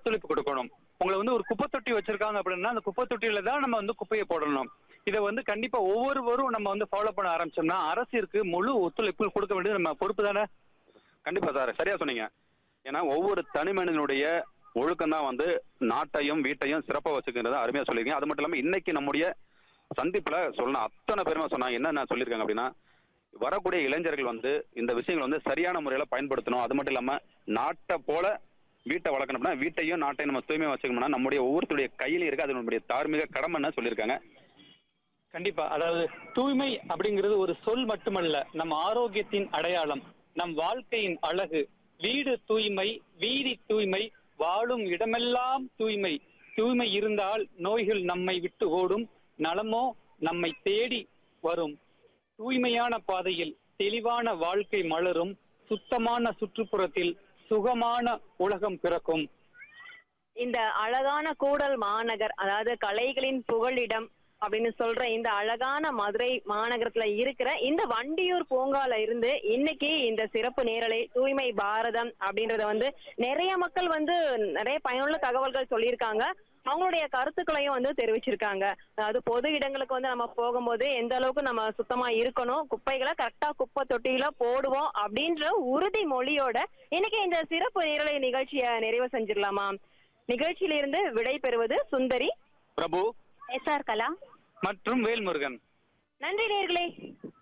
ஒத்துழைப்பு கொடுக்கணும் உங்களை வந்து ஒரு குப்பை தொட்டி வச்சிருக்காங்க அப்படின்னா அந்த குப்பை தொட்டியில தான் நம்ம வந்து குப்பையை போடணும் இதை வந்து கண்டிப்பா ஒவ்வொருவரும் நம்ம வந்து ஃபாலோ பண்ண ஆரம்பிச்சோம்னா அரசிற்கு முழு ஒத்துழைப்பு கொடுக்க வேண்டியது நம்ம பொறுப்பு தானே கண்டிப்பா சார் சரியா சொன்னீங்க ஏன்னா ஒவ்வொரு தனி மனிதனுடைய ஒழுக்கம் தான் வந்து நாட்டையும் வீட்டையும் சிறப்பா வச்சுக்கிறத அருமையா சொல்லியிருக்கீங்க அது மட்டும் இல்லாம இன்னைக்கு நம்முடைய சந்திப்புல சொன்ன அத்தனை பேருமே சொன்னாங்க என்ன சொல்லியிருக்காங்க அப்படின்னா வரக்கூடிய இளைஞர்கள் வந்து இந்த விஷயங்களை வந்து சரியான முறையில பயன்படுத்தணும் அது மட்டும் இல்லாம நாட்டை போல வீட்டை வளர்க்கணும் அப்படின்னா வீட்டையும் நாட்டையும் நம்ம தூய்மையா வச்சுக்கணும்னா நம்முடைய ஒவ்வொருத்தருடைய கையில இருக்கு அது நம்முடைய தார்மீக கடமைன்னு சொல்லியிருக்காங்க கண்டிப்பா அதாவது தூய்மை அப்படிங்கிறது ஒரு சொல் மட்டுமல்ல நம் ஆரோக்கியத்தின் அடையாளம் நம் வாழ்க்கையின் அழகு வீடு தூய்மை வீதி தூய்மை வாழும் இடமெல்லாம் தூய்மை தூய்மை இருந்தால் நோய்கள் நம்மை விட்டு ஓடும் நலமோ நம்மை தேடி வரும் தூய்மையான பாதையில் தெளிவான வாழ்க்கை மலரும் சுத்தமான சுற்றுப்புறத்தில் சுகமான உலகம் பிறக்கும் இந்த அழகான கூடல் மாநகர் அதாவது கலைகளின் புகழிடம் அப்படின்னு சொல்ற இந்த அழகான மதுரை மாநகரத்துல இருக்கிற இந்த வண்டியூர் பூங்கால இருந்து இன்னைக்கு இந்த சிறப்பு நேரலை தூய்மை பாரதம் அப்படின்றத வந்து நிறைய மக்கள் வந்து நிறைய பயனுள்ள தகவல்கள் சொல்லியிருக்காங்க அவங்களுடைய கருத்துக்களையும் வந்து தெரிவிச்சிருக்காங்க அதாவது பொது இடங்களுக்கு வந்து நம்ம போகும்போது எந்த அளவுக்கு நம்ம சுத்தமா இருக்கணும் குப்பைகளை கரெக்டா குப்பை தொட்டியில போடுவோம் அப்படின்ற உறுதி மொழியோட இன்னைக்கு இந்த சிறப்பு நேரலை நிகழ்ச்சியை நிறைவு செஞ்சிடலாமா நிகழ்ச்சியிலிருந்து விடை பெறுவது சுந்தரி பிரபு எஸ் ஆர் கலா மற்றும் வேல்முருகன் நன்றி நேர்களே